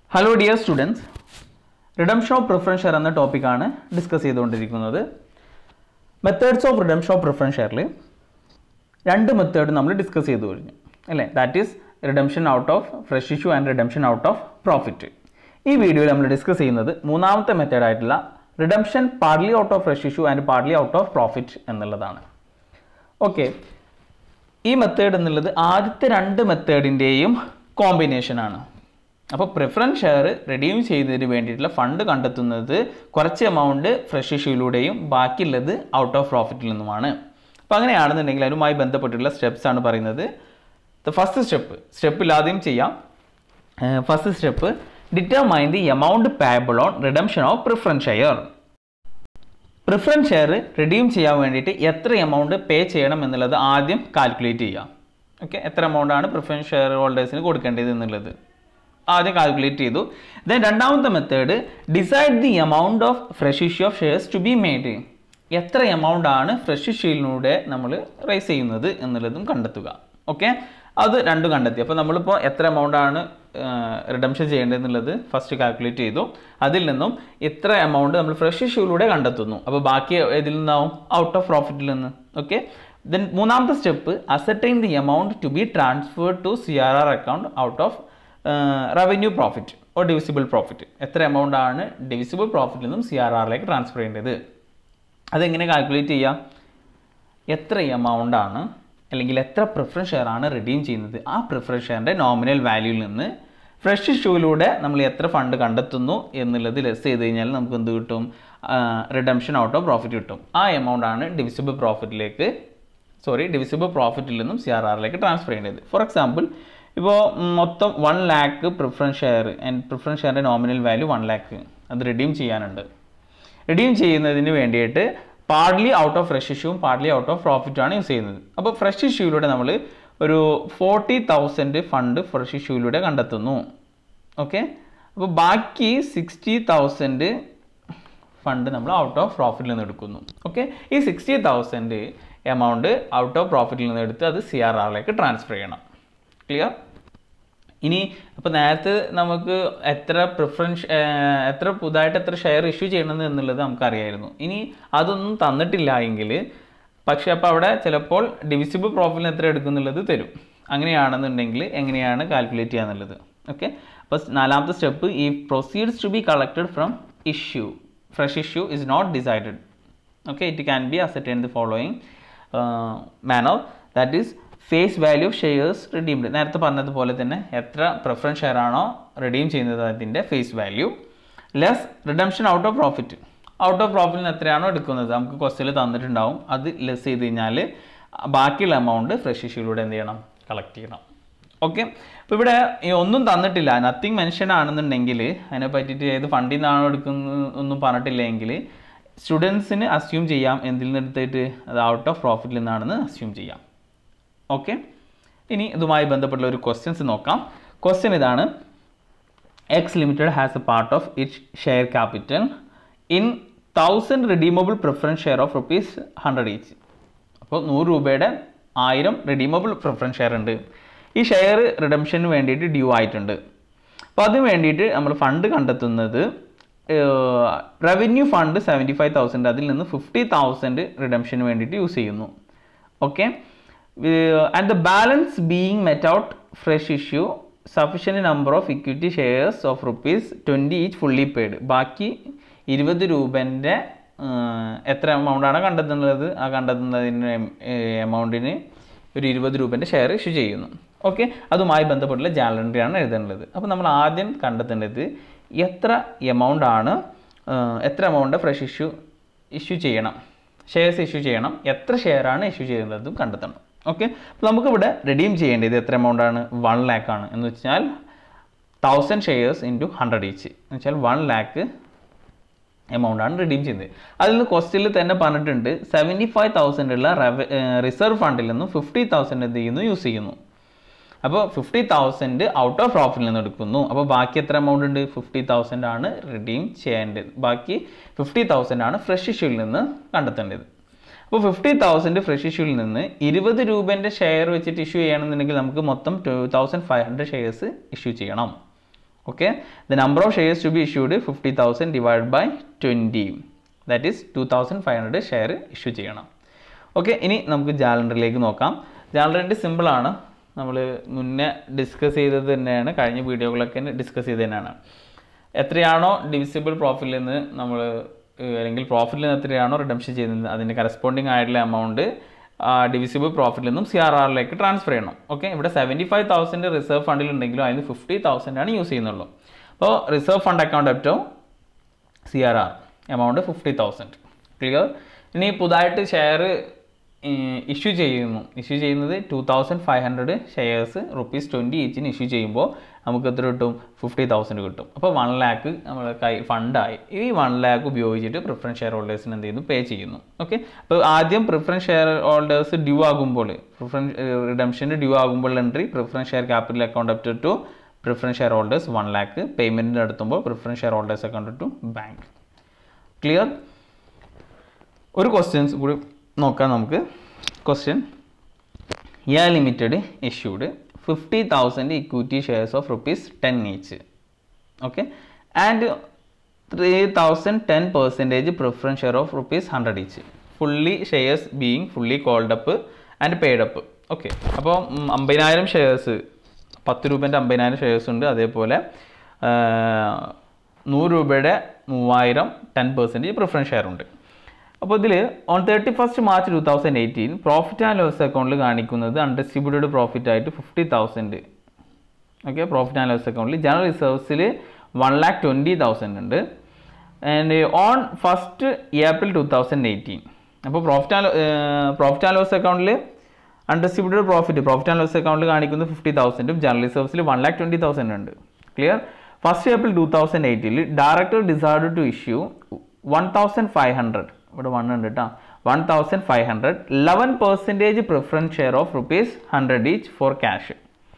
hello dear students redemption of preference share എന്ന ടോപ്പിക്കാണ് discuss ചെയ്തുകൊണ്ടിരിക്കുന്നത് methods of redemption of preference ഷെയറിൽ രണ്ട് മെത്തേഡ് നമ്മൾ ഡിസ്കസ് ചെയ്തു കഴിഞ്ഞു അല്ലേ that is redemption out of fresh issue and redemption out of profit ഈ വീഡിയോയിൽ നമ്മൾ ഡിസ്കസ് ചെയ്യുന്നത് മൂന്നാമത്തെ മെത്തേഡ് ആയിട്ടുള്ള redemption partly out of fresh issue and partly out of profit എന്നുള്ളതാണ് ഓക്കെ ഈ മെത്തേഡ് എന്നുള്ളത് ആദ്യത്തെ രണ്ട് മെത്തേഡിൻ്റെയും കോമ്പിനേഷനാണ് അപ്പോൾ പ്രിഫറൻസ് ഷെയർ റെഡീം ചെയ്യുന്നതിന് വേണ്ടിയിട്ടുള്ള ഫണ്ട് കണ്ടെത്തുന്നത് കുറച്ച് എമൗണ്ട് ഫ്രഷ് ഇഷ്യൂയിലൂടെയും ബാക്കിയുള്ളത് ഔട്ട് ഓഫ് പ്രോഫിറ്റിൽ നിന്നുമാണ് അപ്പോൾ അങ്ങനെയാണെന്നുണ്ടെങ്കിൽ അതുമായി ബന്ധപ്പെട്ടുള്ള സ്റ്റെപ്സ് ആണ് പറയുന്നത് ദ ഫസ്റ്റ് സ്റ്റെപ്പ് സ്റ്റെപ്പിൽ ആദ്യം ചെയ്യാം first step determine the amount payable on redemption of preference share preference share redeem ചെയ്യാൻ വേണ്ടിയിട്ട് എത്ര എമൗണ്ട് പേ ചെയ്യണം എന്നുള്ളത് ആദ്യം കാൽക്കുലേറ്റ് ചെയ്യാം ഓക്കെ എത്ര എമൗണ്ട് ആണ് പ്രിഫറൻസ് ഷെയർ ഹോൾഡേഴ്സിന് കൊടുക്കേണ്ടത് എന്നുള്ളത് ആദ്യം കാൽക്കുലേറ്റ് ചെയ്തു ദെൻ രണ്ടാമത്തെ method decide the amount of fresh issue of shares to be made എത്ര എമൗണ്ട് ആണ് ഫ്രഷ് ഇഷ്യൂയിലൂടെ നമ്മൾ റൈസ് ചെയ്യുന്നത് എന്നുള്ളതും കണ്ടെത്തുക ഓക്കെ അത് രണ്ടും കണ്ടെത്തി അപ്പോൾ നമ്മളിപ്പോൾ എത്ര എമൗണ്ട് ആണ് റിഡംഷൻ ചെയ്യേണ്ടതെന്നുള്ളത് ഫസ്റ്റ് കാൽക്കുലേറ്റ് ചെയ്തു അതിൽ നിന്നും ഇത്ര എമൗണ്ട് നമ്മൾ ഫ്രഷ് ഇഷ്യൂയിലൂടെ കണ്ടെത്തുന്നു അപ്പോൾ ബാക്കി ഇതിൽ നിന്നാവും ഔട്ട് ഓഫ് പ്രോഫിറ്റിൽ നിന്ന് ഓക്കെ ദെൻ മൂന്നാമത്തെ step ascertain the amount to be transfer to C R R account out of revenue profit or divisible profit എത്ര എമൗണ്ട് ആണ് ഡിവിസിബിൾ പ്രോഫിറ്റിൽ നിന്നും സി ആർ ആറിലേക്ക് ട്രാൻസ്ഫർ ചെയ്യേണ്ടത് അതെങ്ങനെ കാൽക്കുലേറ്റ് ചെയ്യാം എത്ര എമൗണ്ട് ആണ് അല്ലെങ്കിൽ എത്ര പ്രിഫറൻസ് ഷെയർ ആണ് റിഡീം ചെയ്യുന്നത് ആ പ്രിഫറൻസ് ഷെയറിൻ്റെ നോമിനൽ വാല്യൂയിൽ നിന്ന് ഫ്രഷ് ഇഷ്യൂയിലൂടെ നമ്മൾ എത്ര ഫണ്ട് കണ്ടെത്തുന്നു എന്നുള്ളത് ലെസ് ചെയ്ത് കഴിഞ്ഞാൽ നമുക്ക് എന്ത് കിട്ടും റിഡംഷൻ ഔട്ട് ഓഫ് പ്രോഫിറ്റ് കിട്ടും ആ എമൗണ്ട് ആണ് ഡിവിസിബിൾ പ്രോഫിറ്റിലേക്ക് സോറി ഡിവിസിബിൾ പ്രോഫിറ്റിൽ നിന്നും സി ആർ ആറിലേക്ക് ട്രാൻസ്ഫർ ചെയ്യേണ്ടത് ഫോർ എക്സാമ്പിൾ ഇപ്പോൾ മൊത്തം one lakh preference share and preference ഷെയറിൻ്റെ നോമിനൽ വാല്യൂ വൺ ലാക്ക് അത് റിഡീം ചെയ്യാനുണ്ട് റിഡീം ചെയ്യുന്നതിന് വേണ്ടിയിട്ട് പാർട്ലി ഔട്ട് ഓഫ് ഫ്രഷ് ഇഷ്യൂവും പാർട്ലി ഔട്ട് ഓഫ് പ്രോഫിറ്റും ആണ് യൂസ് ചെയ്യുന്നത് അപ്പോൾ ഫ്രഷ് ഇഷ്യൂയിലൂടെ നമ്മൾ ഒരു ഫോർട്ടി തൗസൻഡ് ഫണ്ട് ഫ്രഷ് ഇഷ്യൂയിലൂടെ കണ്ടെത്തുന്നു ഓക്കെ അപ്പോൾ ബാക്കി സിക്സ്റ്റി തൗസൻഡ് ഫണ്ട് നമ്മൾ ഔട്ട് ഓഫ് പ്രോഫിറ്റിൽ നിന്ന് എടുക്കുന്നു ഓക്കെ ഈ sixty thousand amount out of പ്രോഫിറ്റിൽ നിന്ന് എടുത്ത് അത് സി ആർ ആറിലേക്ക് ട്രാൻസ്ഫർ ചെയ്യണം ക്ലിയർ ഇനി അപ്പോൾ നേരത്തെ നമുക്ക് എത്ര പ്രിഫറൻസ് എത്ര പുതുതായിട്ട് എത്ര ഷെയർ ഇഷ്യൂ ചെയ്യണമെന്ന് എന്നുള്ളത് നമുക്കറിയായിരുന്നു ഇനി അതൊന്നും തന്നിട്ടില്ല എങ്കിൽ പക്ഷേ അപ്പോൾ അവിടെ ചിലപ്പോൾ ഡിവിസിബിൾ പ്രോഫിറ്റിന് എത്ര എടുക്കുന്നുള്ളത് തരും അങ്ങനെയാണെന്നുണ്ടെങ്കിൽ എങ്ങനെയാണ് കാൽക്കുലേറ്റ് ചെയ്യാന്നുള്ളത് ഓക്കെ അപ്പോൾ നാലാമത്തെ സ്റ്റെപ്പ് ഈ proceeds to be collected from issue fresh issue is not decided okay it can be asset the following manner that is face value shares redeemed നേരത്തെ പറഞ്ഞതുപോലെ തന്നെ എത്ര പ്രിഫറൻസ് ഷെയർ ആണോ റിഡീം ചെയ്യുന്നത് അതിൻ്റെ face value less redemption out of profit out of പ്രോഫിറ്റിന് എത്രയാണോ എടുക്കുന്നത് നമുക്ക് ക്വസ്റ്റിൽ തന്നിട്ടുണ്ടാവും അത് ലെസ് ചെയ്ത് കഴിഞ്ഞാൽ ബാക്കിയുള്ള എമൗണ്ട് ഫ്രഷ് ഇഷ്യൂയിലൂടെ എന്ത് ചെയ്യണം കളക്ട് ചെയ്യണം ഓക്കെ അപ്പോൾ ഇവിടെ ഈ ഒന്നും തന്നിട്ടില്ല നത്തിങ് മെൻഷൻ ആണെന്നുണ്ടെങ്കിൽ അതിനെ പറ്റിയിട്ട് ഏത് ഫണ്ടിൽ നിന്നാണോ എടുക്കുന്നത് ഒന്നും പറഞ്ഞിട്ടില്ലെങ്കിൽ സ്റ്റുഡൻസിന് അസ്യൂം ചെയ്യാം എന്തിൽ നിന്ന് എടുത്തിട്ട് അത് ഔട്ട് ഓഫ് പ്രോഫിറ്റിൽ നിന്നാണെന്ന് അസ്യൂം ചെയ്യാം ഓക്കെ ഇനി ഇതുമായി ബന്ധപ്പെട്ടുള്ള ഒരു ക്വസ്റ്റ്യൻസ് നോക്കാം ക്വസ്റ്റ്യൻ ഇതാണ് X limited has a part of it share capital in thousand redeemable preference share of rupees hundred each അപ്പോൾ നൂറ് രൂപയുടെ ആയിരം റിഡീമബിൾ പ്രിഫറൻസ് ഷെയർ ഉണ്ട് ഈ ഷെയർ റിഡംഷന് വേണ്ടിയിട്ട് ഡ്യൂ ആയിട്ടുണ്ട് അപ്പോൾ അതിന് വേണ്ടിയിട്ട് നമ്മൾ ഫണ്ട് കണ്ടെത്തുന്നത് revenue fund seventy five thousand അതിൽ നിന്ന് ഫിഫ്റ്റി തൗസൻഡ് റിഡംഷന് വേണ്ടിയിട്ട് യൂസ് ചെയ്യുന്നു okay and the balance being met out fresh issue sufficient number of equity shares of rupees twenty each fully paid ബാക്കി ഇരുപത് രൂപൻ്റെ എത്ര എമൗണ്ടാണ് കണ്ടെത്തുന്നത് ആ കണ്ടെത്തുന്നതിന് എമൗണ്ടിന് ഒരു ഇരുപത് രൂപൻ്റെ ഷെയർ ഇഷ്യൂ ചെയ്യുന്നു ഓക്കെ അതുമായി ബന്ധപ്പെട്ടുള്ള ജാലണ്ടറിയാണ് എഴുതേണ്ടത് അപ്പോൾ നമ്മൾ ആദ്യം കണ്ടെത്തേണ്ടത് എത്ര എമൗണ്ട് ആണ് എത്ര എമൗണ്ട് ഫ്രഷ് ഇഷ്യൂ ഇഷ്യൂ ചെയ്യണം ഷെയർസ് ഇഷ്യൂ ചെയ്യണം എത്ര ഷെയറാണ് ഇഷ്യൂ ചെയ്യുന്നതും കണ്ടെത്തണം ഓക്കെ അപ്പോൾ നമുക്കിവിടെ റിഡീം ചെയ്യേണ്ടത് എത്ര എമൗണ്ട് ആണ് വൺ ലാക്ക് ആണ് എന്ന് വെച്ചാൽ thousand shares into hundred each എന്ന് വെച്ചാൽ വൺ ലാക്ക് എമൗണ്ട് ആണ് റിഡീം ചെയ്യുന്നത് അതിൽ നിന്ന് ക്വസ്റ്റിൽ തന്നെ പറഞ്ഞിട്ടുണ്ട് സെവൻറ്റി ഫൈവ് തൗസൻഡ് ഉള്ള റവ റിസർവ് ഫണ്ടിൽ നിന്നും ഫിഫ്റ്റി തൗസൻഡ് എന്ത് ചെയ്യുന്നു യൂസ് ചെയ്യുന്നു അപ്പോൾ ഫിഫ്റ്റി തൗസൻഡ് ഔട്ട് ഓഫ് പ്രോഫിറ്റിൽ നിന്ന് എടുക്കുന്നു അപ്പോൾ ബാക്കി എത്ര എമൗണ്ട് ഉണ്ട് ഫിഫ്റ്റി തൗസൻഡ് ആണ് റിഡീം ചെയ്യേണ്ടത് ബാക്കി ഫിഫ്റ്റി തൗസൻഡ് ആണ് ഫ്രഷ് ഇഷ്യൂവിൽ നിന്ന് കണ്ടെത്തേണ്ടത് അപ്പോൾ ഫിഫ്റ്റി തൗസൻഡ് ഫ്രഷ് ഇഷ്യൂവിൽ നിന്ന് ഇരുപത് രൂപേൻ്റെ ഷെയർ വെച്ചിട്ട് ഇഷ്യൂ ചെയ്യണമെന്നുണ്ടെങ്കിൽ നമുക്ക് മൊത്തം two thousand five hundred shares issue ചെയ്യണം okay the number of shares to be issued fifty thousand divide by twenty that is two thousand five hundred share issue ചെയ്യണം ഓക്കെ ഇനി നമുക്ക് ജാലണ്ടറിലേക്ക് നോക്കാം ജാലണ്ടറിൻ്റെ സിമ്പിളാണ് നമ്മൾ മുന്നേ ഡിസ്കസ് ചെയ്തത് തന്നെയാണ് കഴിഞ്ഞ വീഡിയോകളൊക്കെ ഡിസ്കസ് ചെയ്ത് തന്നെയാണ് എത്രയാണോ ഡിവിസിബിൾ പ്രോഫിറ്റിൽ നിന്ന് നമ്മൾ അല്ലെങ്കിൽ പ്രോഫിറ്റിൽ നിന്ന് എത്രയാണോ റിഡംഷൻ ചെയ്യുന്നത് അതിൻ്റെ കറസ്പോണ്ടിങ് ആയിട്ടുള്ള എമൗണ്ട് ഡിവിസിബിൾ പ്രോഫിറ്റിൽ നിന്നും സി ആർ ആറിലേക്ക് ട്രാൻസ്ഫർ ചെയ്യണം ഓക്കെ ഇവിടെ സെവൻറ്റി ഫൈവ് തൗസൻഡ് റിസർവ് ഫണ്ടിൽ ഉണ്ടെങ്കിലും അതിന് ഫിഫ്റ്റി തൗസൻഡ് ആണ് യൂസ് ചെയ്യുന്നുള്ളൂ അപ്പോൾ റിസർവ് ഫണ്ട് അക്കൗണ്ട് ഏറ്റവും C R R amount fifty thousand clear ഇനി പുതുതായിട്ട് ഷെയർ ഇഷ്യൂ ചെയ്യുന്നു ഇഷ്യൂ ചെയ്യുന്നത് two thousand five hundred shares rupees twenty ഈച്ചിന് ഇഷ്യൂ ചെയ്യുമ്പോൾ നമുക്ക് എത്ര കിട്ടും ഫിഫ്റ്റി തൗസൻഡ് കിട്ടും അപ്പോൾ വൺ ലാക്ക് നമ്മൾ കൈ ഫണ്ടായി ഈ വൺ ലാക്ക് ഉപയോഗിച്ചിട്ട് പ്രിഫറൻസ് ഷെയർ ഹോൾഡേഴ്സിന് എന്ത് ചെയ്യുന്നു പേ ചെയ്യുന്നു ഓക്കെ അപ്പോൾ ആദ്യം പ്രിഫറൻസ് ഷെയർ ഹോൾഡേഴ്സ് ഡ്യൂ ആകുമ്പോൾ പ്രിഫറൻസ് റിഡംഷന് ഡ്യൂ ആകുമ്പോൾ entry preference share capital account up to preference share holders one lakh payment നടത്തുമ്പോൾ preference share holders account to bank clear ഒരു ക്വസ്റ്റ്യൻസ് കൂടി നോക്കാം നമുക്ക് question Y limited issued fifty thousand equity shares of rupees ten each okay and three thousand ten percentage preference share of rupees hundred each fully shares being fully called up and paid up okay അപ്പോൾ അമ്പതിനായിരം shares പത്ത് രൂപേൻ്റെ അമ്പതിനായിരം shares ഉണ്ട് അതേപോലെ നൂറ് രൂപയുടെ മൂവായിരം ടെൻ പെർസെൻറ്റേജ് പ്രിഫറൻസ് ഷെയർ ഉണ്ട് അപ്പോൾ ഇതിൽ on thirty first March two thousand eighteen profit and loss അക്കൗണ്ടിൽ കാണിക്കുന്നത് അൺഡിസ്ട്രിബ്യൂട്ടഡ് പ്രോഫിറ്റ് ആയിട്ട് fifty thousand okay profit and loss അക്കൗണ്ടിൽ ജനറൽ റിസർവ്സിൽ വൺ ലാക്ക് ട്വൻറ്റി തൗസൻഡ് ഉണ്ട് and on first April two thousand eighteen അപ്പോൾ profit and profit and loss അക്കൗണ്ടിൽ undistributed profit profit and loss അക്കൗണ്ടിൽ കാണിക്കുന്നത് ഫിഫ്റ്റി തൗസൻഡും ജനറൽ റിസർവ്സിൽ വൺ ലാക്ക് ട്വൻറ്റി തൗസൻഡ് ഉണ്ട് clear first April two thousand എയ്റ്റിൽ director decide to issue one thousand five hundred ഇവിടെ one ഉണ്ട് കേട്ടോ one thousand five hundred eleven percentage preference share of rupees hundred each for cash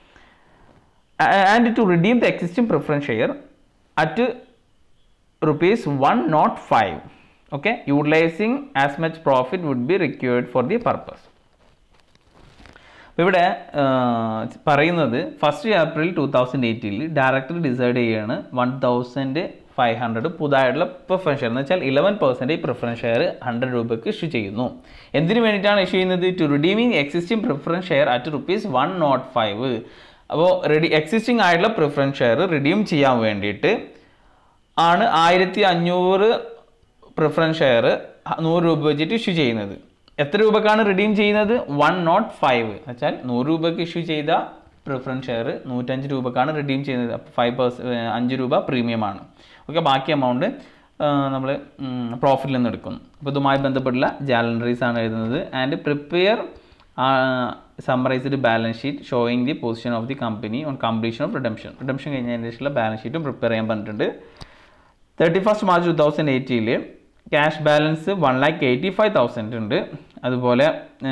and to redeem the existing preference share at rupees one nought five okay utilising as much profit would be required for the purpose ഇവിടെ പറയുന്നത് first April two thousand എയ്റ്റിൽ director decide ചെയ്യാണ് one thousand five hundred പുതുതായിട്ടുള്ള preference share എന്ന് വെച്ചാൽ eleven percentage preference share hundred രൂപയ്ക്ക് issue ചെയ്യുന്നു എന്തിനു വേണ്ടിയിട്ടാണ് ഇഷ്യൂ ചെയ്യുന്നത് to redeeming existing preference share at rupees one nought five അപ്പോൾ റെഡി എക്സിസ്റ്റിംഗ് ആയിട്ടുള്ള പ്രിഫറൻസ് ഷെയർ റിഡീം ചെയ്യാൻ വേണ്ടിയിട്ട് ആണ് ആയിരത്തി അഞ്ഞൂറ് പ്രിഫറൻസ് ഷെയർ നൂറ് രൂപ വെച്ചിട്ട് ഇഷ്യൂ ചെയ്യുന്നത് എത്ര രൂപക്കാണ് റിഡീം ചെയ്യുന്നത് വൺ നോട്ട് ഫൈവ് വെച്ചാൽ നൂറ് രൂപയ്ക്ക് ഇഷ്യൂ ചെയ്ത പ്രിഫറൻസ് ഷെയർ നൂറ്റഞ്ച് രൂപക്കാണ് റിഡീം ചെയ്യുന്നത് അപ്പോൾ ഫൈവ് പേഴ്സ് അഞ്ച് രൂപ പ്രീമിയമാണ് ഓക്കെ ബാക്കി എമൗണ്ട് നമ്മൾ പ്രോഫിറ്റിൽ നിന്ന് എടുക്കുന്നു അപ്പോൾ ഇതുമായി ബന്ധപ്പെട്ടുള്ള ജാലണ്ടറീസ് ആണ് എഴുതുന്നത് and prepare summarised balance sheet showing the position of the company on completion of redemption redemption കഴിഞ്ഞതിന് ശേഷമുള്ള ബാലൻസ് ഷീറ്റും പ്രിപ്പയർ ചെയ്യാൻ പറഞ്ഞിട്ടുണ്ട് thirty first March two thousand എയ്റ്റിയിൽ cash balance one lakh eighty five thousand ഉണ്ട് അതുപോലെ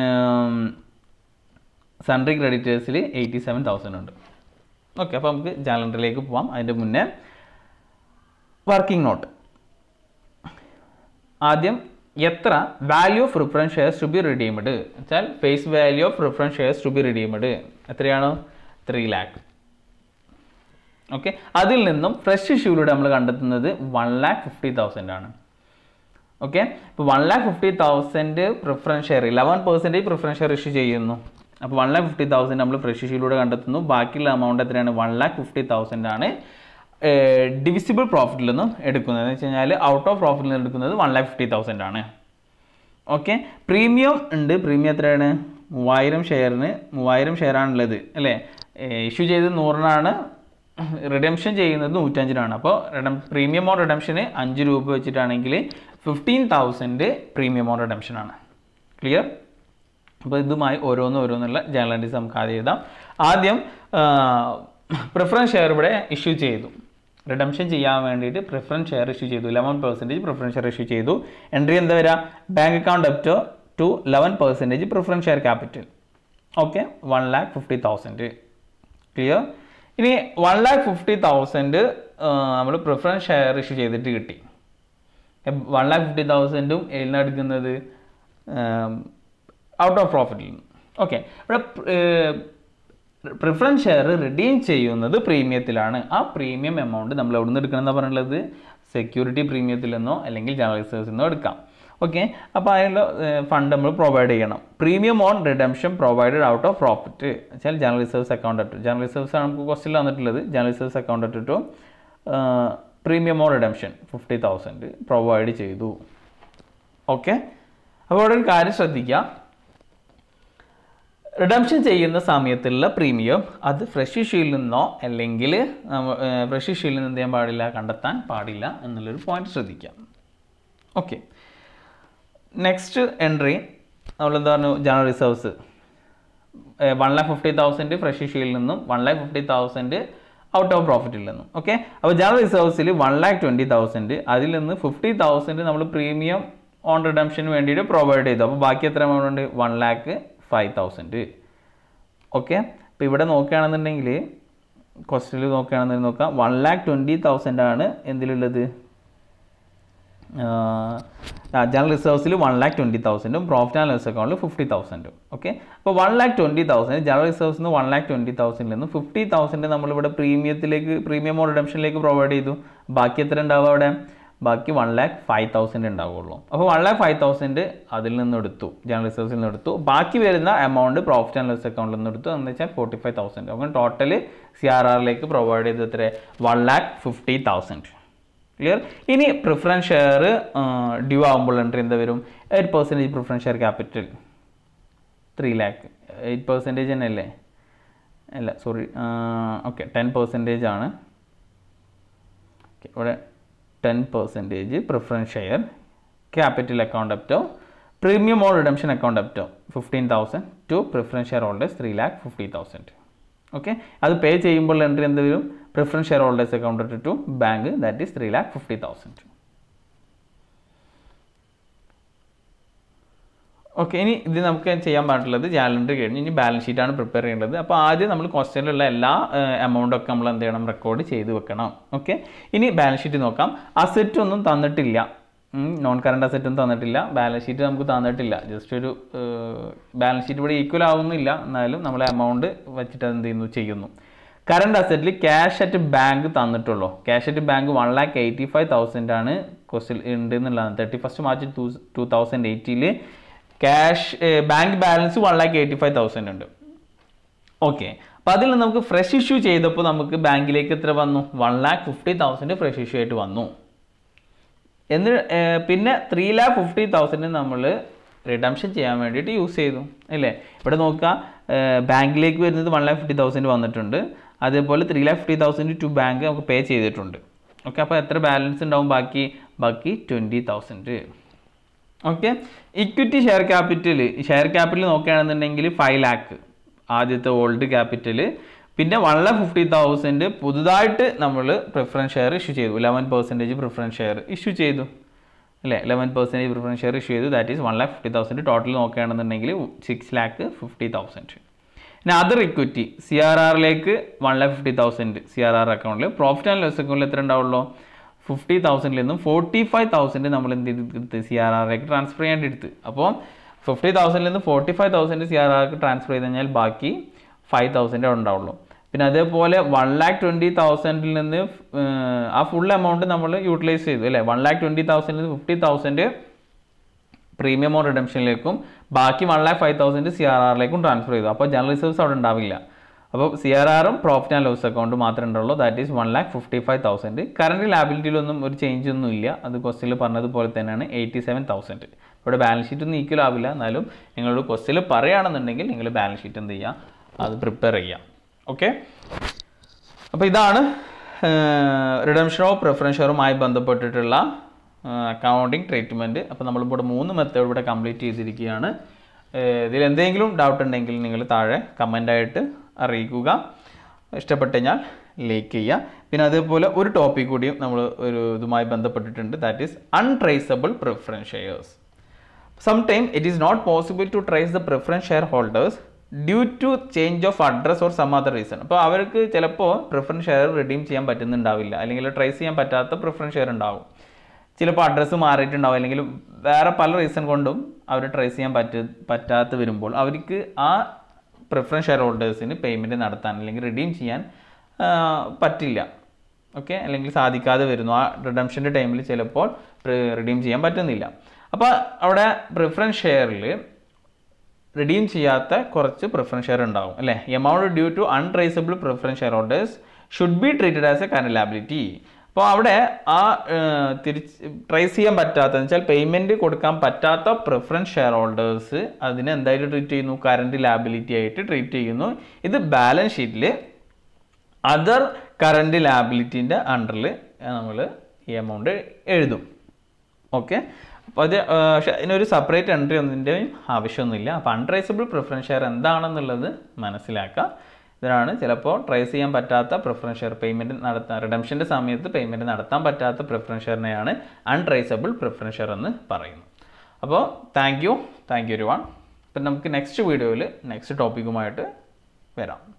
സൺട്രി ക്രെഡിറ്റേഴ്സിൽ എയ്റ്റി സെവൻ തൗസൻഡ് ഉണ്ട് ഓക്കെ അപ്പോൾ നമുക്ക് ജാലണ്ടറിലേക്ക് പോവാം അതിൻ്റെ മുന്നേ വർക്കിംഗ് നോട്ട് ആദ്യം എത്ര value of preference shares to be redeemed വെച്ചാൽ face value of preference shares to be redeemed എത്രയാണ് ത്രീ ലാക്ക് ഓക്കെ അതിൽ നിന്നും ഫ്രഷ് ഇഷ്യൂയിലൂടെ നമ്മൾ കണ്ടെത്തുന്നത് വൺ ലാക്ക് ഫിഫ്റ്റി തൗസൻഡ് ആണ് ഓക്കെ ഇപ്പോൾ one lakh fifty thousand preference share eleven percentage preference share issue ചെയ്യുന്നു അപ്പോൾ വൺ ലാക്ക് ഫിഫ്റ്റി തൗസൻഡ് നമ്മൾ ഫ്രഷ് ഇഷ്യൂയിലൂടെ കണ്ടെത്തുന്നു ബാക്കിയുള്ള എമൗണ്ട് എത്രയാണ് വൺ ലാക്ക് ഫിഫ്റ്റി തൗസൻഡ് ആണ് ഡിവിസിബിൾ പ്രോഫിറ്റിൽ നിന്നും എടുക്കുന്നത് എന്ന് വെച്ച് കഴിഞ്ഞാൽ ഔട്ട് ഓഫ് പ്രോഫിറ്റിൽ നിന്ന് എടുക്കുന്നത് വൺ ലാക്ക് ഫിഫ്റ്റി തൗസൻഡ് ആണ് ഓക്കെ പ്രീമിയം ഉണ്ട് പ്രീമിയം എത്രയാണ് മൂവായിരം ഷെയറിന് മൂവായിരം ഷെയറാണുള്ളത് അല്ലേ ഇഷ്യൂ ചെയ്ത് നൂറിനാണ് റിഡംഷൻ ചെയ്യുന്നത് നൂറ്റഞ്ചിനാണ് അപ്പോൾ റിഡം പ്രീമിയം ഓൺ റിഡംഷന് അഞ്ച് രൂപ വെച്ചിട്ടാണെങ്കിൽ ഫിഫ്റ്റീൻ തൗസൻഡ് പ്രീമിയം ഓൺ റിഡംഷനാണ് ക്ലിയർ അപ്പോൾ ഇതുമായി ഓരോന്ന് ഓരോന്നുള്ള ജേർണലിസം നമുക്ക് ആദ്യം എഴുതാം ആദ്യം പ്രിഫറൻസ് ഷെയർ ഇവിടെ ഇഷ്യൂ ചെയ്തു റിഡംഷൻ ചെയ്യാൻ വേണ്ടിയിട്ട് പ്രിഫറൻസ് ഷെയർ ഇഷ്യൂ ചെയ്തു eleven percentage preference share issue ചെയ്തു എൻട്രി എന്താ വരിക bank account up to to eleven percentage preference share capital okay one lakh fifty thousand clear ഇനി വൺ ലാക്ക് ഫിഫ്റ്റി തൗസൻഡ് നമ്മൾ പ്രിഫറൻസ് ഷെയർ ഇഷ്യൂ ചെയ്തിട്ട് കിട്ടി വൺ ലാക്ക് ഫിഫ്റ്റി തൗസൻഡും എഴുന്നടുക്കുന്നത് out of പ്രോഫിറ്റിൽ നിന്ന് ഓക്കെ ഇവിടെ പ്രിഫറൻസ് ഷെയർ റിഡീം ചെയ്യുന്നത് പ്രീമിയത്തിലാണ് ആ പ്രീമിയം എമൗണ്ട് നമ്മൾ എവിടെ നിന്ന് എടുക്കണം എന്നാ പറയുന്നത് സെക്യൂരിറ്റി പ്രീമിയത്തിൽ നിന്നോ അല്ലെങ്കിൽ ജനറൽ റിസർവ്സിൽ നിന്നോ എടുക്കാം ഓക്കെ അപ്പോൾ അതിനുള്ള ഫണ്ട് നമ്മൾ പ്രൊവൈഡ് ചെയ്യണം premium on redemption provided out of profit വെച്ചാൽ general reserves account at general reserves ആണ് നമുക്ക് ക്വസ്റ്റിൽ വന്നിട്ടുള്ളത് general reserves account at to premium on redemption fifty thousand provide ചെയ്തു ഓക്കെ അപ്പോൾ അവിടെ ഒരു കാര്യം ശ്രദ്ധിക്കുക റിഡംഷൻ ചെയ്യുന്ന സമയത്തുള്ള പ്രീമിയം അത് ഫ്രഷ് ഇഷ്യൂയിൽ നിന്നോ അല്ലെങ്കിൽ ഫ്രഷ് ഇഷ്യൂയിൽ നിന്ന് എന്ത് ചെയ്യാൻ പാടില്ല കണ്ടെത്താൻ പാടില്ല എന്നുള്ളൊരു പോയിന്റ് ശ്രദ്ധിക്കാം ഓക്കെ നെക്സ്റ്റ് എൻട്രി നമ്മളെന്താ പറഞ്ഞു general reserves one lakh fifty thousand fresh ഇഷ്യൂയിൽ നിന്നും one lakh fifty thousand out of പ്രോഫിറ്റിൽ നിന്നും ഓക്കെ അപ്പോൾ ജനറൽ റിസർവ്സിൽ വൺ ലാക്ക് ട്വൻറ്റി തൗസൻഡ് അതിൽ നിന്ന് ഫിഫ്റ്റി തൗസൻഡ് നമ്മൾ പ്രീമിയം ഓൺ റിഡംഷന് വേണ്ടിയിട്ട് പ്രൊവൈഡ് ചെയ്തു അപ്പോൾ ബാക്കി എത്ര എമൗണ്ട് ഉണ്ട് one lakh five thousand okay അപ്പോൾ ഇവിടെ നോക്കുകയാണെന്നുണ്ടെങ്കിൽ ക്വസ്റ്റിൽ നോക്കുകയാണെന്നുണ്ടെങ്കിൽ നോക്കാം വൺ ലാക്ക് ട്വൻറ്റി തൗസൻഡ് ആണ് എന്തിലുള്ളത് ജനറൽ റിസർവ്സിൽ വൺ ലാക്ക് ട്വൻറ്റി തൗസൻഡും പ്രോഫിറ്റ് ആൻഡ് ലോസ് അക്കൗണ്ടിൽ ഫിഫ്റ്റി തൗസൻഡും ഓക്കെ അപ്പോൾ one lakh twenty thousand general റിസർവ്സിൽ നിന്ന് വൺ ലാക്ക് ട്വൻറ്റി തൗസൻഡിൽ നിന്ന് ഫിഫ്റ്റി തൗസൻഡ് നമ്മളിവിടെ പ്രീമിയത്തിലേക്ക് പ്രീമിയം റിഡംഷനിലേക്ക് പ്രൊവൈഡ് ചെയ്തു ബാക്കി എത്ര ഉണ്ടാവും അവിടെ ബാക്കി വൺ ലാക്ക് ഫൈവ് തൗസൻഡ് ഉണ്ടാവുള്ളൂ അപ്പോൾ വൺ ലാക്ക് ഫൈവ് തൗസൻഡ് അതിൽ നിന്ന് എടുത്തു ജനറൽ റിസർവ്സിൽ നിന്ന് എടുത്തു ബാക്കി വരുന്ന എമൗണ്ട് പ്രോഫിറ്റ് ആൻഡ് ലോസ് അക്കൗണ്ടിൽ നിന്ന് എടുത്തു എന്ന് വെച്ചാൽ ഫോർട്ടി ഫൈവ് തൗസൻഡ് അപ്പോൾ ടോട്ടൽ സി ആർ ആറിലേക്ക് പ്രൊവൈഡ് ചെയ്തത് എത്ര one lakh fifty thousand clear ഇനി പ്രിഫറൻസ് ഷെയർ ഡ്യൂ ആകുമ്പോൾ എൻട്രി എന്താ വരും eight percentage preference share capital three lakh eight percentage തന്നെ അല്ലേ അല്ല സോറി ഓക്കെ ടെൻ പെർസെൻറ്റേജ് ആണ് Okay, ഇവിടെ ten percentage preference share capital account up to premium all redemption account up to fifteen thousand to preference share holders three lakh fifty thousand okay അത് pay ചെയ്യുമ്പോൾ entry എന്ത് വരും preference share holders account to bank that is three lakh fifty thousand okay ഇനി ഇത് നമുക്ക് ചെയ്യാൻ പാടുള്ളത് ജാലണ്ടർ കഴിഞ്ഞ് ഇനി ബാലൻസ് ഷീറ്റാണ് പ്രിപ്പയർ ചെയ്യേണ്ടത് അപ്പോൾ ആദ്യം നമ്മൾ ക്വസ്റ്റ്യനിലുള്ള എല്ലാ എമൗണ്ടും ഒക്കെ നമ്മൾ എന്ത് ചെയ്യണം റെക്കോർഡ് ചെയ്ത് വെക്കണം ഓക്കെ ഇനി ബാലൻസ് ഷീറ്റ് നോക്കാം അസറ്റ് ഒന്നും തന്നിട്ടില്ല നോൺ കറണ്ട് അസറ്റ് ഒന്നും തന്നിട്ടില്ല ബാലൻസ് ഷീറ്റ് നമുക്ക് തന്നിട്ടില്ല ജസ്റ്റ് ഒരു ബാലൻസ് ഷീറ്റ് ഇവിടെ ഈക്വൽ ആവുന്നില്ല എന്നാലും നമ്മൾ എമൗണ്ട് വെച്ചിട്ട് എന്ത് ചെയ്യുന്നു ചെയ്യുന്നു കറണ്ട് അസറ്റിൽ ക്യാഷ് അറ്റ് ബാങ്ക് തന്നിട്ടുള്ളൂ cash at bank one lakh eighty five thousand ആണ് ക്വസ്റ്റിൽ ഉണ്ട് എന്നുള്ളതാണ് thirty first March two two thousand എയ്റ്റിയിൽ cash bank balance one lakh eighty five thousand ഉണ്ട് ഓക്കെ അപ്പോൾ അതിൽ നിന്ന് നമുക്ക് ഫ്രഷ് ഇഷ്യൂ ചെയ്തപ്പോൾ നമുക്ക് ബാങ്കിലേക്ക് എത്ര വന്നു one lakh fifty thousand fresh issue ആയിട്ട് വന്നു എന്ന് പിന്നെ ത്രീ ലാക്ക് ഫിഫ്റ്റി തൗസൻഡ് നമ്മൾ റിഡംഷൻ ചെയ്യാൻ വേണ്ടിയിട്ട് യൂസ് ചെയ്തു അല്ലേ ഇവിടെ നോക്കുക ബാങ്കിലേക്ക് വരുന്നത് വൺ ലാക്ക് ഫിഫ്റ്റി തൗസൻഡ് വന്നിട്ടുണ്ട് അതേപോലെ three lakh fifty thousand to bank നമുക്ക് പേ ചെയ്തിട്ടുണ്ട് ഓക്കെ അപ്പോൾ എത്ര ബാലൻസ് ഉണ്ടാവും ബാക്കി ബാക്കി twenty thousand okay equity share capital share capital നോക്കുകയാണെന്നുണ്ടെങ്കിൽ ഫൈവ് ലാക്ക് ആദ്യത്തെ ഓൾഡ് ക്യാപിറ്റൽ പിന്നെ വൺ ലാക്ക് ഫിഫ്റ്റി തൗസൻഡ് പുതുതായിട്ട് നമ്മൾ പ്രിഫറൻസ് ഷെയർ ഇഷ്യൂ ചെയ്തു eleven percentage preference share issue ചെയ്തു അല്ലേ eleven percentage preference share issue ചെയ്തു that is one lakh fifty thousand total നോക്കുകയാണെന്നുണ്ടെങ്കിൽ സിക്സ് ലാക്ക് ഫിഫ്റ്റി തൗസൻഡ് പിന്നെ അതർ ഇക്വിറ്റി സി ആർ ആറിലേക്ക് one lakh fifty thousand C R R അക്കൗണ്ടിൽ profit and loss അക്കൗണ്ടിൽ എത്ര ഉണ്ടാവുള്ളൂ ഫിഫ്റ്റി തൗസൻഡിൽ നിന്നും ഫോർട്ടി ഫൈവ് തൗസൻഡ് നമ്മൾ എന്ത് ചെയ്തെടുത്ത് സി ആർ ആറിലേക്ക് ട്രാൻസ്ഫർ ചെയ്യേണ്ടി എടുത്ത് അപ്പോൾ ഫിഫ്റ്റി തൗസൻഡിൽ നിന്ന് forty five thousand C R ആർക്ക് ട്രാൻസ്ഫർ ചെയ്ത് കഴിഞ്ഞാൽ ബാക്കി ഫൈവ് തൗസൻഡ് ഉണ്ടാവുള്ളൂ പിന്നെ അതേപോലെ വൺ ലാക്ക് ട്വൻറ്റി തൗസൻഡിൽ നിന്ന് ആ ഫുൾ എമൗണ്ട് നമ്മൾ യൂട്ടിലൈസ് ചെയ്തു അല്ലേ വൺ ലാക്ക് ട്വൻറ്റി തൗസൻഡിൽ നിന്ന് ഫിഫ്റ്റി തൗസൻഡ് പ്രീമിയം ഓർ റിഡംഷനിലേക്കും ബാക്കി one lakh five thousand C R ആറിലേക്കും ട്രാൻസ്ഫർ ചെയ്തു അപ്പോൾ ജനറൽ റിസർവ്സ് അവിടെ ഉണ്ടാവില്ല അപ്പോൾ സി ആർ ആറും പ്രോഫിറ്റ് ആൻഡ് ലോസ് അക്കൗണ്ട് മാത്രമേ ഉണ്ടാവുള്ളൂ that is one lakh fifty five thousand current ലാബിലിറ്റിയിലൊന്നും ഒരു ചേഞ്ച് ഒന്നും ഇല്ല അത് ക്വസ്റ്റിൽ പറഞ്ഞതുപോലെ തന്നെയാണ് എയ്റ്റി സെവൻ തൗസൻഡ് ഇവിടെ ബാലൻസ് ഷീറ്റ് ഒന്നും ഈക്വൽ ആവില്ല എന്നാലും നിങ്ങളോട് ക്വസ്റ്റിൽ പറയുകയാണെന്നുണ്ടെങ്കിൽ നിങ്ങൾ ബാലൻസ് ഷീറ്റ് എന്ത് ചെയ്യുക അത് പ്രിപ്പയർ ചെയ്യുക ഓക്കെ അപ്പോൾ ഇതാണ് റിഡംഷൻ ഓഫ് പ്രിഫറൻസ് ഷെയറുമായി ബന്ധപ്പെട്ടിട്ടുള്ള അക്കൗണ്ടിങ് ട്രീറ്റ്മെൻറ്റ് അപ്പോൾ നമ്മളിവിടെ മൂന്ന് മെത്തേഡ് ഇവിടെ കംപ്ലീറ്റ് ചെയ്തിരിക്കുകയാണ് ഇതിൽ എന്തെങ്കിലും ഡൗട്ട് ഉണ്ടെങ്കിൽ നിങ്ങൾ താഴെ കമൻ്റായിട്ട് അറിയിക്കുക ഇഷ്ടപ്പെട്ട് കഴിഞ്ഞാൽ ലൈക്ക് ചെയ്യുക പിന്നെ അതേപോലെ ഒരു ടോപ്പിക് കൂടിയും നമ്മൾ ഒരു ഇതുമായി ബന്ധപ്പെട്ടിട്ടുണ്ട് that is untraceable preference shares sometime it is not possible to trace the preference share holders due to change of address or some other reason അപ്പോൾ അവർക്ക് ചിലപ്പോൾ പ്രിഫറൻസ് ഷെയർ റിഡീം ചെയ്യാൻ പറ്റുന്നുണ്ടാവില്ല അല്ലെങ്കിൽ ട്രേസ് ചെയ്യാൻ പറ്റാത്ത പ്രിഫറൻസ് ഷെയർ ഉണ്ടാവും ചിലപ്പോൾ address മാറിയിട്ടുണ്ടാവും അല്ലെങ്കിൽ വേറെ പല റീസൺ കൊണ്ടും അവർ ട്രേസ് ചെയ്യാൻ പറ്റ പറ്റാത്ത വരുമ്പോൾ അവർക്ക് ആ പ്രിഫറൻസ് ഷെയർ ഹോൾഡേഴ്സിന് പേയ്മെൻറ്റ് നടത്താൻ അല്ലെങ്കിൽ റിഡീം ചെയ്യാൻ ആ, പറ്റില്ല ഓക്കെ അല്ലെങ്കിൽ സാധിക്കാതെ വരുന്നു ആ റിഡംഷൻ്റെ ടൈമിൽ ചിലപ്പോൾ റിഡീം ചെയ്യാൻ പറ്റുന്നില്ല അപ്പോൾ അവിടെ പ്രിഫറൻസ് ഷെയറിൽ റിഡീം ചെയ്യാത്ത കുറച്ച് പ്രിഫറൻസ് ഷെയർ ഉണ്ടാവും അല്ലേ amount due to untraceable preference share holders should be treated as a current liability അപ്പോൾ അവിടെ ആ ഏർ, തിരിച്ച് ട്രേസ് ചെയ്യാൻ പറ്റാത്ത എന്ന് വെച്ചാൽ പേയ്മെൻറ്റ് കൊടുക്കാൻ പറ്റാത്ത പ്രിഫറൻസ് ഷെയർ ഹോൾഡേഴ്സ് അതിനെ എന്തായിട്ട് ട്രീറ്റ് ചെയ്യുന്നു കറണ്ട് ലാബിലിറ്റി ആയിട്ട് ട്രീറ്റ് ചെയ്യുന്നു ഇത് ബാലൻസ് ഷീറ്റിൽ അതർ കറണ്ട് ലാബിലിറ്റീൻ്റെ അണ്ടറിൽ നമ്മൾ ഈ എമൗണ്ട് എഴുതും ഓക്കെ അപ്പോൾ അത് ആ, പക്ഷേ അതിനൊരു സെപ്പറേറ്റ് എൻട്രി ഒന്നിൻ്റെയും ആവശ്യമൊന്നുമില്ല അപ്പോൾ അൺട്രേസബിൾ പ്രിഫറൻസ് ഷെയർ എന്താണെന്നുള്ളത് മനസ്സിലാക്കുക ഇതിനാണ് ചിലപ്പോൾ ട്രേസ് ചെയ്യാൻ പറ്റാത്ത പ്രിഫറൻസ് ഷെയർ പേയ്മെൻറ്റ് നടത്താൻ റിഡംഷൻ്റെ സമയത്ത് പേയ്മെൻറ്റ് നടത്താൻ പറ്റാത്ത പ്രിഫറൻസ് ഷെയറിനെയാണ് അൺട്രേസബിൾ പ്രിഫറൻസ് ഷെയർ എന്ന് പറയുന്നത് അപ്പോൾ താങ്ക് യു താങ്ക് യു ഒരു വൺ അപ്പം നമുക്ക് നെക്സ്റ്റ് വീഡിയോയിൽ നെക്സ്റ്റ് ടോപ്പിക്കുമായിട്ട് വരാം